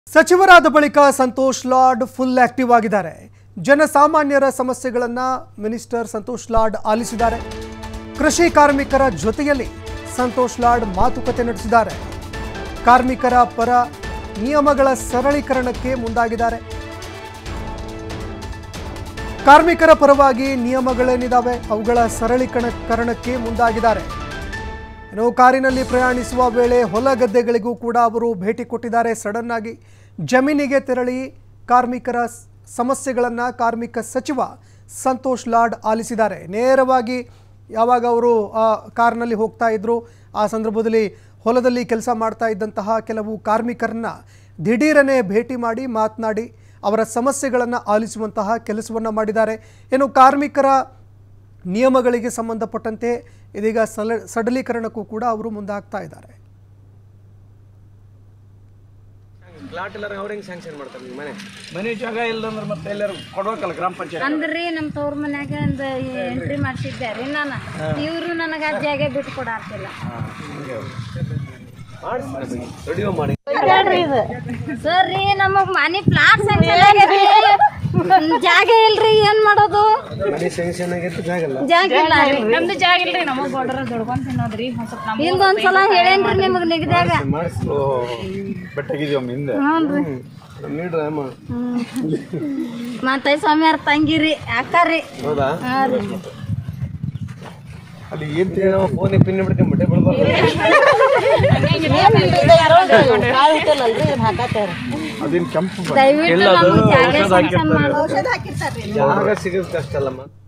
ಸಚಿವರಾದ ಬಳಿಕ Santosh Lad full active ಆಗಿದ್ದಾರೆ ಜನಸಾಮಾನ್ಯರ ಸಮಸ್ಯೆಗಳನ್ನು ಮಿನಿಸ್ಟರ್ ಸಂತೋಷ್ ಲಾಡ್ ಆಲಿಸಿದ್ದಾರೆ ಕೃಷಿ ಕಾರ್ಮಿಕರ ಜೊತೆಯಲ್ಲಿ ಸಂತೋಷ್ ಲಾಡ್ ಮಾತುಕತೆ ನಡೆಸಿದ್ದಾರೆ ಕಾರ್ಮಿಕರ ಪರ ನಿಯಮಗಳ ಸರಳೀಕರಣಕ್ಕೆ ಮುಂದಾಗಿದ್ದಾರೆ ಕಾರ್ಮಿಕರ ಪರವಾಗಿ ನಿಯಮಗಳೇನಿದಾವೆ ಅವುಗಳ ಸರಳೀಕರಣಕ್ಕೆ ಮುಂದಾಗಿದ್ದಾರೆ ಇನ್ನು ಕಾರಿನಲ್ಲಿ ಪ್ರಯಾಣಿಸುವ ವೇಳೆ ಹೊಲ ಗದ್ದೆಗಳಿಗೂ ಕೂಡ ಅವರು ಭೇಟಿ ಕೊಟ್ಟಿದ್ದಾರೆ ಸಡನ್ ಆಗಿ ಜಮೀನಿಗೆ ತೆರಳಿ ಕಾರ್ಮಿಕರ ಸ್- ಸಮಸ್ಯೆಗಳನ್ನು ಕಾರ್ಮಿಕ ಸಚಿವ ಸಂತೋಷ್ ಲಾಡ್ ಆಲಿಸಿದ್ದಾರೆ ನೇರವಾಗಿ ಯಾವಾಗ ಅವರು ಆ, ಕಾರ್ನಲ್ಲಿ ಹೋಗ್ತಾ ಇದ್ರು ಆ ಸಂದರ್ಭದಲ್ಲಿ ಹೊಲದಲ್ಲಿ ಕೆಲಸ ಮಾಡ್ತಾ ಇದ್ದಂತಹ ಕೆಲವು ಕಾರ್ಮಿಕರನ್ನ ದಿಢೀರನೆ ಭೇಟಿ ಮಾಡಿ ಮಾತನಾಡಿ ಅವರ ಸಮಸ್ಯೆಗಳನ್ನು ಆಲಿಸುವಂತಹ ಕೆಲಸವನ್ನು ಮಾಡಿದ್ದಾರೆ ಇನ್ನು ಕಾರ್ಮಿಕರ ನಿಯಮಗಳಿಗೆ ಸಂಬಂಧಪಟ್ಟಂತೆ ಇದೀಗ ಸಲ ಸಡಲೀಕರಣಕ್ಕೂ ಕೂಡ ಅವರು ಮುಂದಾಗ್ತಾ ಇದ್ದಾರೆ ಪ್ಲಾಟ್ ಎಲ್ಲಾರ ಅವ್ರ ಹೆಂಗ್ ಸ್ಯಾಂಕ್ಷನ್ ಮಾಡ್ತಾರೆ ನಿಮ್ಮ ಮನೆ ಮನೆ ಜಾಗ ಇಲ್ಲ ಅಂದ್ರೆ ಮತ್ತೆ ಎಲ್ಲರೂ ಕೊಡ್ಬೇಕಲ್ಲ ಗ್ರಾಮ ಪಂಚಾಯತ್ ಅಂದ್ರಿ ನಮ್ಮ ತವ್ರ ಮನ್ಯಾಗ ಒಂದು ಎಂಟ್ರಿ ಮಾಡ್ಸಿದ್ದೆ ರೀ ನಾನು ಇವರು ನನಗೆ ಆ ಜಾಗ ಬಿಟ್ಟು ಕೊಡಾತಿಲ್ಲ ರೆಡಿಯೋ ಮಾಡಿ ಸರ್ ರೀ ನಮಗ್ ಮನಿ ಪ್ಲಾಟ್ ಜಾಗ ಇಲ್ರಿ ಏನ್ ಮಾಡೋದು ಮನೆ ಸ್ಯಾಂಕ್ಷನ್ ಆಗೈತೆ ಜಾಗ ಇಲ್ಲ ಜಾಗ ಇಲ್ಲ ರೀ. ನಮ್ದು ಜಾಗ ಇಲ್ರಿ ನಮಗ್ ಗೋಡ್ರ ದುಡ್ಕೊಂಡ್ ತಿನ್ನೋದ್ರಿ ಒಂದ್ ಸ್ವಲ್ಪ ನಮ್ಗ್ ಹಿಂದ್ ಒಂದ್ಸಲ ಹೇಳೇನ್ರಿ ನಿಮಗ್ ನಿಗದ್ಯಾಗ ಮಾಡಿಸ್ಲು ಬೆಟ್ಟಗಿದೀವಮ್ಮ ಹಿಂದೆ ಹ್ಞೂನ್ರಿ ನೀಡ್ರ ಅಮ್ಮ ಮಾತೈ ಸ್ವಾಮಿಯಾರ ತಂಗಿರಿ ಅಕ್ಕಾರಿ ಹೌದಾ ಹಾ ರೀ ಅಲ್ಲಿ ಏನ್ ತಿಳಿ ನಾವು ಫೋನ್ ಪಿನ್ ಬಿಡ್ಕೊಂಡ್ಬಿಟ್ಟೆ ಬಿಡ್ಬಾರ್ದು ಅದೇನು ಕೆಂಪು ದಯವಿಟ್ಟು ನಮಗ್ ಜಾಗ sanction ಮಾಡು. ಜಾಗ ಸಿಗೋದು ಕಷ್ಟ ಅಲ್ಲಮ್ಮ